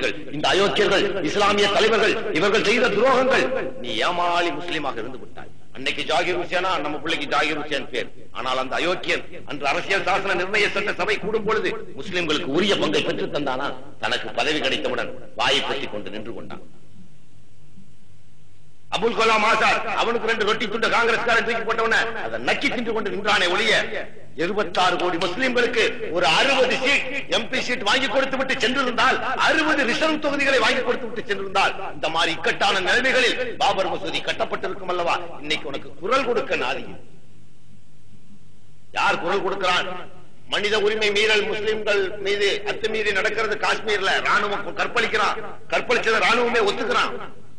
துரோகிகள் இந்த அயோக்கியர்கள் இஸ்லாமிய தலைவர்கள் இவர்கள் செய்த துரோகங்கள் நீ ஏமாளி முஸ்லீமாக இருந்து விட்டாய் அன்னைக்கு ஜாகிர் ஹுசேனா நம்ம பிள்ளைக்கு ஜாகிர் ஹுசேன் பேர் ஆனால் அந்த அயோக்கியன் அன்று அரசியல் சாசன நிர்ணய சட்ட சபை கூடும் பொழுது முஸ்லிம்களுக்கு உரிய பங்கை பெற்று தந்தானா தனக்கு பதவி கிடைத்தவுடன் வாயை பற்றிக் கொண்டு நின்று கொண்டான் அபுல் கலாம் ஆசாத் அவனுக்கு ரெண்டு ரொட்டி துண்ட காங்கிரஸ்காரன் தூக்கி போட்டவன அதை நக்கி தின்று கொண்டு நின்றானே ஒழிய இருபத்தாறு கோடி முஸ்லிம்களுக்கு ஒரு அறுபது சீட் எம்பி சீட் வாங்கி கொடுத்து விட்டு சென்றிருந்தால் அறுபது ரிசர்வ் தொகுதிகளை வாங்கி கொடுத்து விட்டு சென்றிருந்தால் இந்த மாதிரி இக்கட்டான நிலைமைகளில் பாபர் மசூதி கட்டப்பட்டிருக்கும் அல்லவா இன்னைக்கு உனக்கு குரல் கொடுக்க நாதி யார் குரல் கொடுக்கிறான் மனித உரிமை மீறல் முஸ்லிம்கள் மீது அத்துமீறி நடக்கிறது காஷ்மீர்ல ராணுவம் கற்பழிக்கிறான் கற்பழிச்சத ராணுவமே ஒத்துக்கிறான்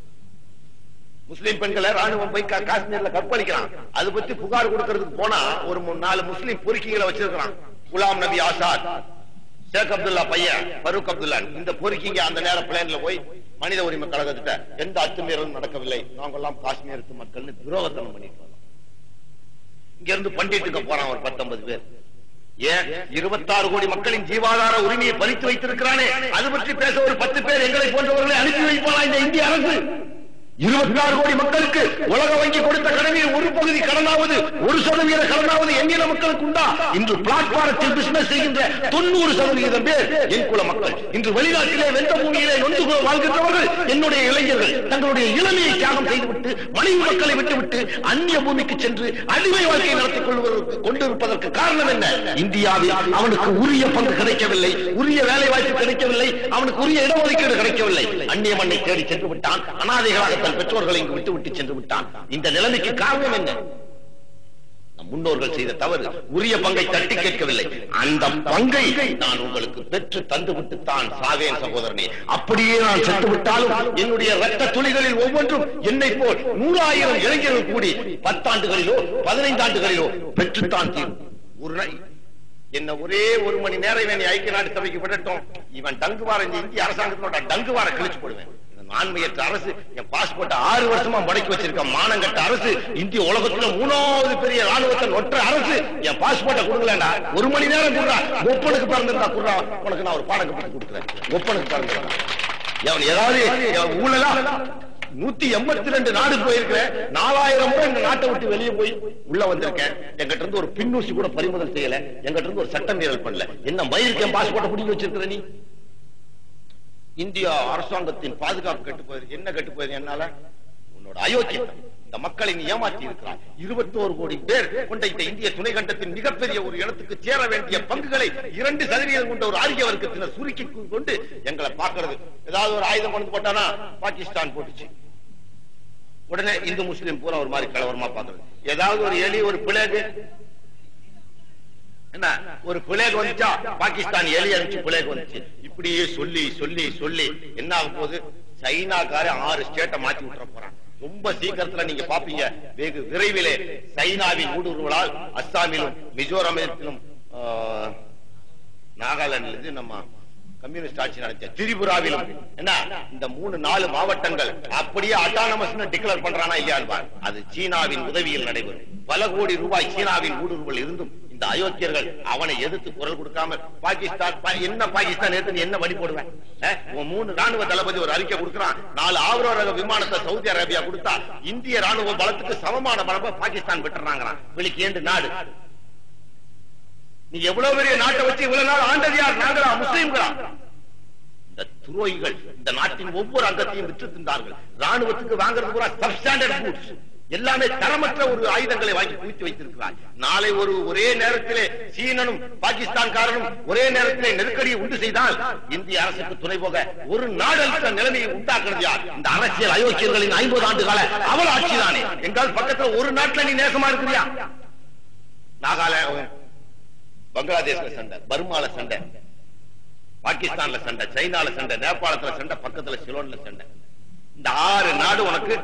முஸ்லிம் பெண்களை ராணுவம் போய் கா- காஷ்மீர்ல கற்பழிக்கிறான் அது பத்தி புகார் கொடுக்கறதுக்கு போனா ஒரு மூணு நாலு முஸ்லிம் பொறுக்கிகளை வச்சிருக்கிறான் குலாம் நபி ஆசாத் ஷேக் அப்துல்லா பையன் ஃபரூக் அப்துல்லா இந்த பொறுக்கிங்க அந்த நேரம் பிளேன்ல போய் மனித உரிமை கழகத்திட்ட எந்த அத்துமீறலும் நடக்கவில்லை நாங்கெல்லாம் காஷ்மீரத்து மக்கள்னு துரோகத்தனம் பண்ணிட்டு வரோம் இங்க இருந்து பண்டிட்டுக்க போறான் ஒரு பத்தொன்பது பேர் ஏன் இருபத்தாறு கோடி மக்களின் ஜீவாதார உரிமையை பறித்து வைத்திருக்கிறானே அது பற்றி பேச ஒரு பத்து பேர் எங்களை போன்றவர்களை அனுப்பி வைப்பானா இந்த இந்திய அரசு இருபத்தி ஆறு கோடி மக்களுக்கு உலக வங்கி கொடுத்த கடனில் ஒரு பகுதி கடனாவது ஒரு சதவீத கடனாவது எண்ணின மக்களுக்கு உண்டா இன்று பிளாட்பாரத்தில் பிசினஸ் செய்கின்ற தொண்ணூறு சதவீதம் பேர் என் குல மக்கள் இன்று வெளிநாட்டிலே வெந்த பூமியிலே நொந்து கொ- வாழ்கின்றவர்கள் என்னுடைய இளைஞர்கள் தங்களுடைய இளமையை தியாகம் செய்துவிட்டு மனைவி மக்களை விட்டுவிட்டு அந்நிய பூமிக்கு சென்று அடிமை வாழ்க்கையை நடத்திக் கொள்வதற்கு கொண்டிருப்பதற்கு காரணம் என்ன இந்தியாவில் அவனுக்கு உரிய பங்கு கிடைக்கவில்லை உரிய வேலை வாய்ப்பு கிடைக்கவில்லை அவனுக்கு உரிய இடஒதுக்கீடு கிடைக்கவில்லை அந்நிய மண்ணை தேடி சென்று விட்டான் அனாதைகளாக தன் பெற்றோர்களை இங்கு விட்டு விட்டு சென்று விட்டான் இந்த நிலைமைக்கு காரணம் என்ன நம் முன்னோர்கள் செய்த தவறு உரிய பங்கை தட்டி கேட்கவில்லை அந்த பங்கை நான் உங்களுக்கு பெற்று தந்துவிட்டு தான் சாவேன் சகோதரனே அப்படியே நான் செத்து விட்டாலும் என்னுடைய ரத்த துளிகளில் ஒவ்வொன்றும் என்னை போல் நூறாயிரம் இளைஞர்கள் கூடி பத்தாண்டுகளிலோ பதினைந்தாண்டுகளிலோ பெற்றுத்தான் தீரும் ஒரு நாள் என்ன ஒரே ஒரு மணி நேரம் இவன் ஐக்கிய நாடு சபைக்கு விடட்டும் இவன் டங்குவார இந்த இந்திய அரசாங்கத்தினோட டங்குவார கிழிச்சு போடுவேன் இந்த நான்மையற்ற அரசு என் பாஸ்போர்ட் ஆறு வருஷமா முடக்கி வச்சிருக்க மானங்கட்ட அரசு இந்திய உலகத்துல மூணாவது பெரிய ராணுவத்தை ஒற்ற அரசு என் பாஸ்போர்ட்டை கொடுக்கலடா ஒரு மணி நேரம் கொடுறா ஒப்பனுக்கு பிறந்திருந்தா கொடுறா உனக்கு நான் ஒரு பாடம் கட்டி கொடுக்குறேன் ஒப்பனுக்கு பிறந்திருந்தா அவன் ஏதாவது ஊழலா நூத்தி எண்பத்தி ரெண்டு நாடு போயிருக்கிறேன் நாலாயிரம் முறை இந்த நாட்டை விட்டு வெளியே போய் உள்ள வந்திருக்கேன் எங்கிட்ட இருந்து ஒரு பின்னூசி கூட பறிமுதல் செய்யல எங்கிட்ட இருந்து ஒரு சட்ட மீறல் பண்ணல என்ன மயிருக்கு பாஸ்போர்ட்டை பிடிக்க வச்சிருக்கிற நீ இந்தியா அரசாங்கத்தின் பாதுகாப்பு கெட்டு போயிருக்கு என்ன கெட்டு போயிருக்கு என்னால உன்னோட அயோக்கியம் இந்த மக்களை நீ ஏமாற்றி இருக்கிறாய் இருபத்தோரு கோடி பேர் கொண்ட இந்த இந்திய துணை கண்டத்தின் மிகப்பெரிய ஒரு இடத்துக்கு சேர வேண்டிய பங்குகளை இரண்டு சதவீதம் கொண்ட ஒரு ஆரிய வர்க்கத்தினர் சுருக்கி கொண்டு எங்களை பார்க்கிறது ஏதாவது ஒரு ஆயுதம் கொண்டு போட்டானா பாகிஸ்தான் போட்டுச்சு உடனே இந்து முஸ்லிம் பூரா ஒரு மாதிரி கலவரமா பாக்குறது ஏதாவது ஒரு எலி ஒரு பிளேகு என்ன ஒரு பிளேக் வந்துச்சா பாகிஸ்தான் எலி அனுப்பிச்சு பிளேக் வந்துச்சு இப்படியே சொல்லி சொல்லி சொல்லி என்ன ஆக போகுது சைனாக்கார ஆறு ஸ்டேட்டை மாத்தி விட்டுற போறான் ரொம்ப சீக்கிரத்துல நீங்க பாப்பீங்க வெகு விரைவிலே சைனாவின் ஊடுருவலால் அஸ்ஸாமிலும் மிசோரமிலும் ஆஹ், நாகாலாந்துல இருந்து நம்ம கம்யூனிஸ்ட் ஆட்சி நடத்த திரிபுராவிலும் என்ன இந்த மூணு நாலு மாவட்டங்கள் அப்படியே அட்டானமஸ் டிக்ளேர் பண்றானா இல்லையான்னு பாரு. அது சீனாவின் உதவியில் நடைபெறும் பல கோடி ரூபாய் சீனாவின் ஊடுருவல் இருந்தும் இந்த அயோக்கியர்கள் அவனை எதிர்த்து குரல் கொடுக்காம பாகிஸ்தான் பா- என்ன பாகிஸ்தான் எதிர்த்து நீ என்ன வழி போடுவேன் அஹ்? உன் மூணு ராணுவ தளபதி ஒரு அறிக்கை கொடுக்கிறான் நாலு ஆவரோ ரக விமானத்தை சவுதி அரேபியா கொடுத்தா இந்திய ராணுவ பலத்துக்கு சமமான பலத்தை பாகிஸ்தான் பெற்றுறாங்களாம் வெளிக்கு ஏண்டு நாடு நீ எவ்வளவு பெரிய நாட்டை வச்சு இவ்வளவு நாள் ஆண்டது யார் நாங்களா முஸ்லீம்களா இந்த துரோகிகள் இந்த நாட்டின் ஒவ்வொரு அங்கத்தையும் விற்று தின்றார்கள் ராணுவத்துக்கு வாங்குறது பூரா சப்ஸ்டாண்டர்ட் கூட்ஸ் எல்லாமே தரமற்ற ஒரு ஆயுதங்களை வாங்கி குவித்து வைத்திருக்கிறார் நாளை ஒரு ஒரே நேரத்திலே சீனனும் பாகிஸ்தான்காரனும் ஒரே நேரத்திலே நெருக்கடியை உண்டு செய்தால் இந்திய அரசுக்கு துணை போக ஒரு நாடற்ற நிலைமையை உண்டாக்குறது யார் இந்த அரசியல் அயோக்கியர்களின் ஐம்பது ஆண்டு கால அவல் ஆட்சிதானே எங்கால் பக்கத்துல ஒரு நாட்டுல நீ நேசமா இருக்கிறியா நாகாலாந்து பங்களாதேஷ்ல சண்டை பர்மால சண்டை பாகிஸ்தான்ல சண்டை சைனால சண்டை நேபாளத்துல சண்டை பக்கத்துல சிலோன்ல சண்டை இந்த ஆறு நாடு உனக்கு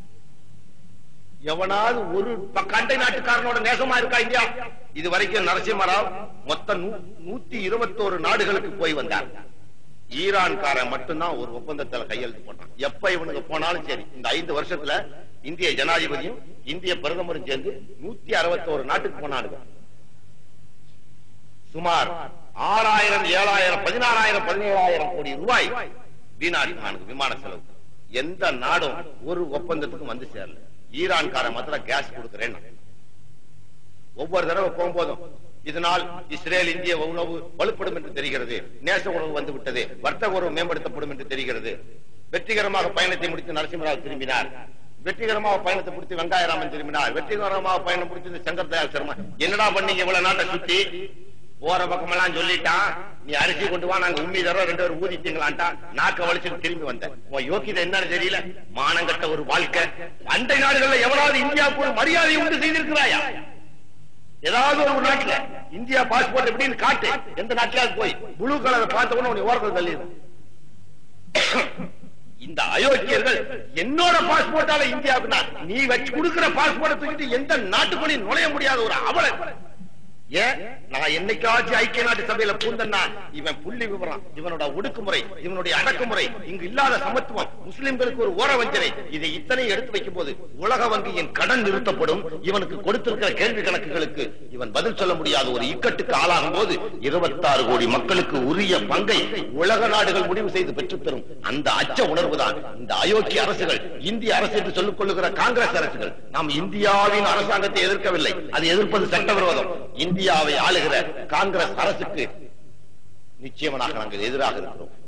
எவனாவது ஒரு ப- கண்டை நாட்டுக்காரனோட நேசமா இருக்கா இந்தியா இது வரைக்கும் நரசிம்மராவ் மொத்தம் நூ- நூத்தி இருபத்தோரு நாடுகளுக்கு போய் வந்தார் ஈரான்காரன் மட்டும்தான் ஒரு ஒப்பந்தத்துல கையெழுத்து போட்டான் எப்ப இவனுக்கு போனாலும் சரி இந்த ஐந்து வருஷத்துல இந்திய ஜனாதிபதியும் இந்திய பிரதமரும் சேர்ந்து நூத்தி அறுபத்தோரு நாட்டுக்கு போனானுங்க சுமார் ஆறாயிரம் ஏழாயிரம் பதினாறாயிரம் பதினேழாயிரம் கோடி ரூபாய் வீணாடினானுங்க விமான செலவு எந்த நாடும் ஒரு ஒப்பந்தத்துக்கும் வந்து சேரல ஈரான்காரன் மாத்திரம் கேஸ் கொடுக்கிறேன் ஒவ்வொரு தடவை போகும்போதும் இதனால் இஸ்ரேல் இந்திய உணவு வலுப்படும் என்று தெரிகிறது நேச உணவு வந்து விட்டது வர்த்தக உறவு மேம்படுத்தப்படும் என்று தெரிகிறது வெற்றிகரமாக பயணத்தை முடித்து நரசிம்மராவ் திரும்பினார் வெற்றிகரமாக பயணத்தை முடித்து வெங்காயராமன் திரும்பினார் வெற்றிகரமாக பயணம் முடித்து இந்த சங்கர் தயாள் சர்மா என்னடா பண்ணீங்க இவ்வளவு நாட்டை சுத்தி போற பக்கமெல்லாம் சொல்லிட்டான் நீ அரிசி கொண்டு வா நாங்க உண்மை தர ரெண்டு பேரும் ஊதிட்டீங்களான்ட்டா நாக்க வலிச்சுட்டு திரும்பி வந்தேன் உன் யோக்கியதை என்னன்னு தெரியல மானங்கட்ட ஒரு வாழ்க்கை அண்டை நாடுகள்ல எவனாவது இந்தியாவுக்கு ஒரு மரியாதை உண்டு செய்திருக்கிறாயா ஏதாவது ஒரு நாட்டுல இந்தியா பாஸ்போர்ட் எப்படின்னு காட்டு எந்த நாட்டிலாவது போய் ப்ளூ கலரை பார்த்த உடனே உன்னை ஓரத்தில் தள்ளிடு இந்த அயோக்கியர்கள் என்னோட பாஸ்போர்ட்டால இந்தியாவுக்கு நான் நீ வச்சு கொடுக்கிற பாஸ்போர்ட்டை தூக்கிட்டு எந்த நாட்டுக்கு நீ நுழைய முடியாத ஒரு அவல ஏன் நான் என்னைக்காச்சும் ஐக்கிய நாட்டு சபையில பூந்தன்னா இவன் புள்ளி விவரம் இவனோட ஒடுக்குமுறை இவனுடைய அடக்குமுறை இங்கு இல்லாத சமத்துவம் முஸ்லிம்களுக்கு ஒரு ஓர வஞ்சனை இதை இத்தனை எடுத்து வைக்கும் போது உலக வங்கியின் கடன் நிறுத்தப்படும் இவனுக்கு கொடுத்திருக்கிற கேள்வி கணக்குகளுக்கு இவன் பதில் சொல்ல முடியாத ஒரு இக்கட்டுக்கு ஆளாகும் போது இருபத்தாறு கோடி மக்களுக்கு உரிய பங்கை உலக நாடுகள் முடிவு செய்து பெற்றுத் தரும் அந்த அச்ச உணர்வுதான் இந்த அயோக்கிய அரசுகள் இந்திய அரசு என்று சொல்லிக் கொள்ளுகிற காங்கிரஸ் அரசுகள் நாம் இந்தியாவின் அரசாங்கத்தை எதிர்க்கவில்லை அது எதிர்ப்பது சட்டவிரோதம் இந்தியாவை ஆளுகிற காங்கிரஸ் அரசுக்கு நிச்சயமாக நாங்கள் எதிராக இருக்கிறோம்